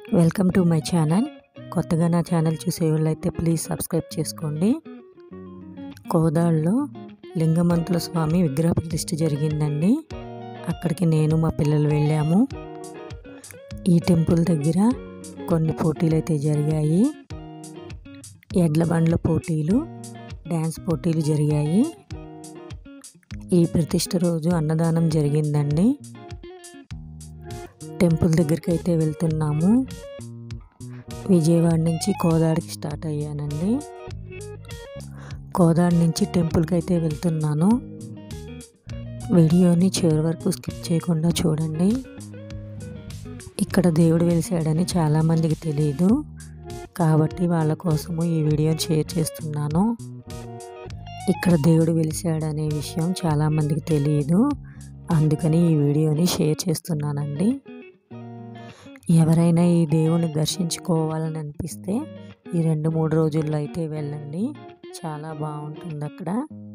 welcome to my channel కొత్తగా నా channel చూసే వాళ్ళైతే ప్లీజ్ సబ్స్క్రైబ్ చేసుకోండి కోదాడులో లింగమంతుల స్వామి విగ్రహ ప్రతిష్ఠ జరిగిందండి అక్కడికి నేను మా పిల్లలు వెళ్ళాము ఈ టెంపుల్ దగ్గర కొన్ని పోటీలు అయితే జరిగాయి ఎడ్ల బండ్ల పోటీలు డ్యాన్స్ పోటీలు జరిగాయి ఈ ప్రతిష్ఠ రోజు అన్నదానం జరిగిందండి టెంపుల్ దగ్గరికి అయితే వెళ్తున్నాము విజయవాడ నుంచి కోదాడికి స్టార్ట్ అయ్యానండి కోదాడి నుంచి టెంపుల్కి అయితే వెళ్తున్నాను వీడియోని చివరి వరకు స్కిప్ చేయకుండా చూడండి ఇక్కడ దేవుడు వెలిసాడని చాలామందికి తెలియదు కాబట్టి వాళ్ళ కోసము ఈ వీడియోని షేర్ చేస్తున్నాను ఇక్కడ దేవుడు వెలిసాడనే విషయం చాలామందికి తెలియదు అందుకని ఈ వీడియోని షేర్ చేస్తున్నానండి ఎవరైనా ఈ దేవుని దర్శించుకోవాలని అనిపిస్తే ఈ రెండు మూడు రోజుల్లో అయితే వెళ్ళండి చాలా బాగుంటుంది అక్కడ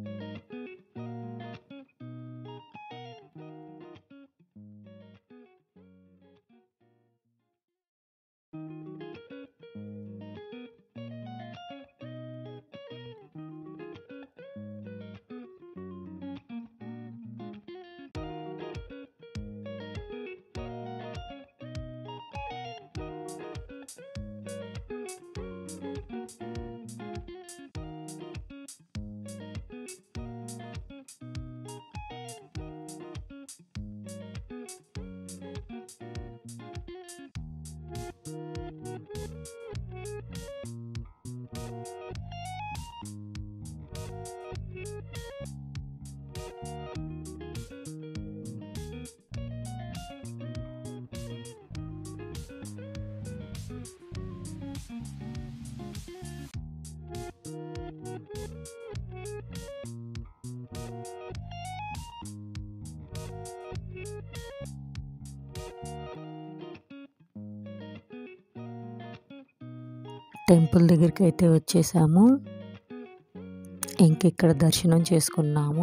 టెంపుల్ దగ్గరికి అయితే వచ్చేసాము ఇంక ఇక్కడ దర్శనం చేసుకున్నాము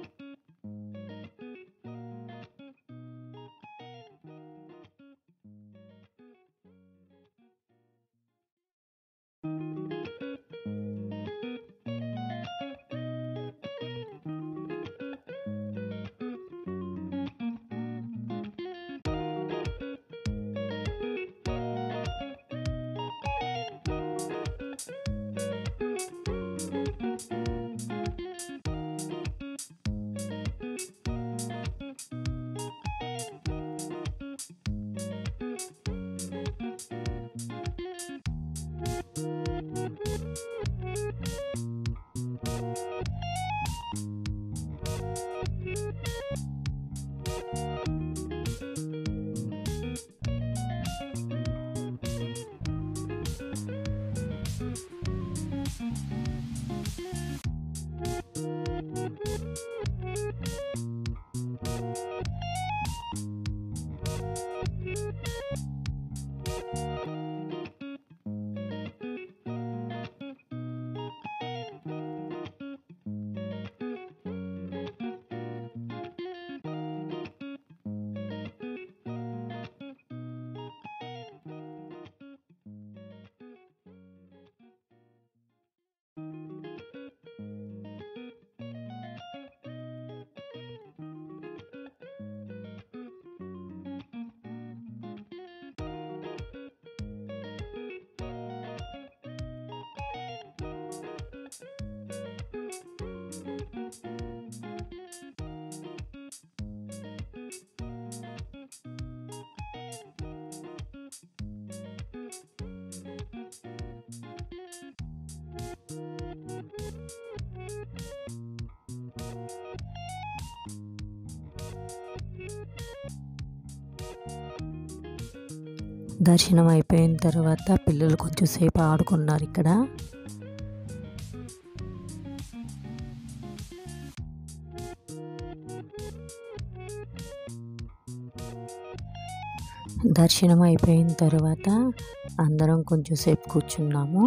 దర్శనం అయిపోయిన తర్వాత పిల్లలు కొంచెం సేపు ఆడుకున్నారు ఇక్కడ దర్శనం అయిపోయిన తర్వాత అందరం కొంచెం సేపు కూర్చున్నాము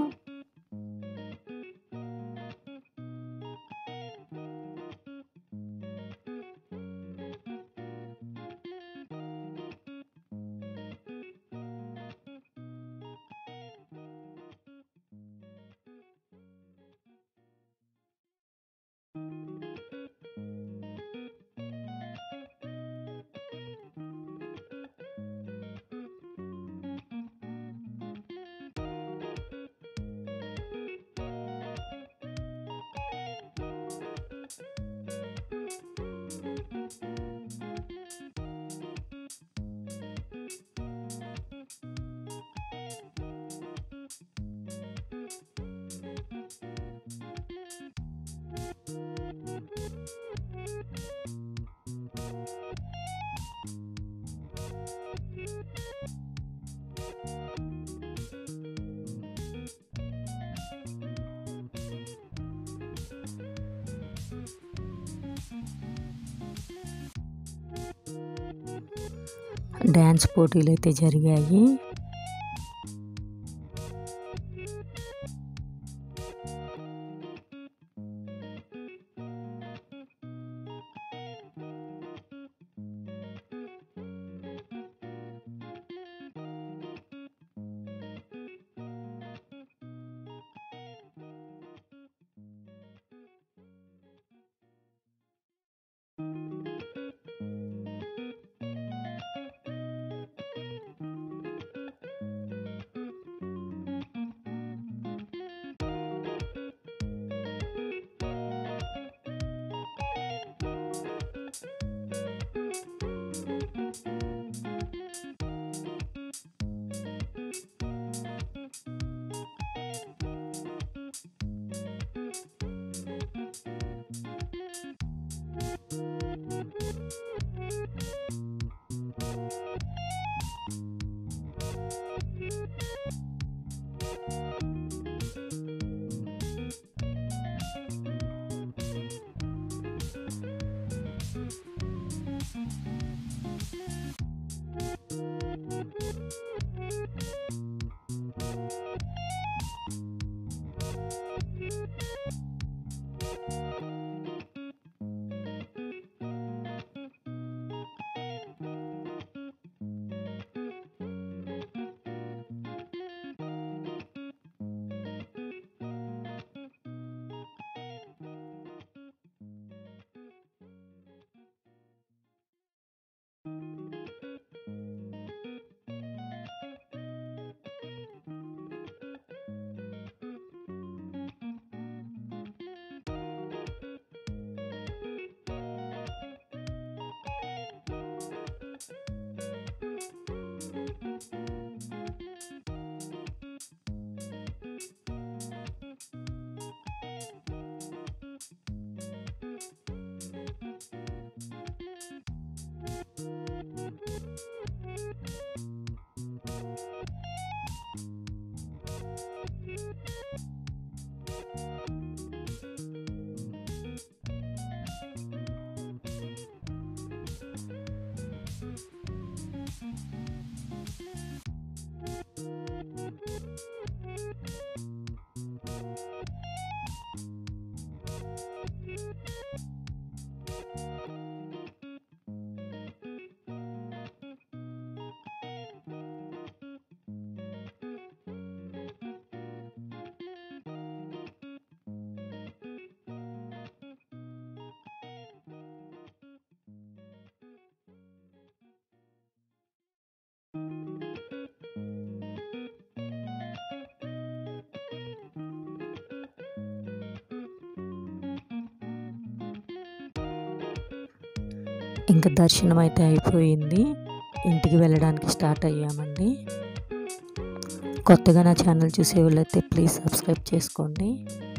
డ్యాన్స్ పోటీలు అయితే జరిగాయి ఇంకా దర్శనం అయితే అయిపోయింది ఇంటికి వెళ్ళడానికి స్టార్ట్ అయ్యామండి కొత్తగా నా ఛానల్ చూసే వాళ్ళైతే ప్లీజ్ సబ్స్క్రైబ్ చేసుకోండి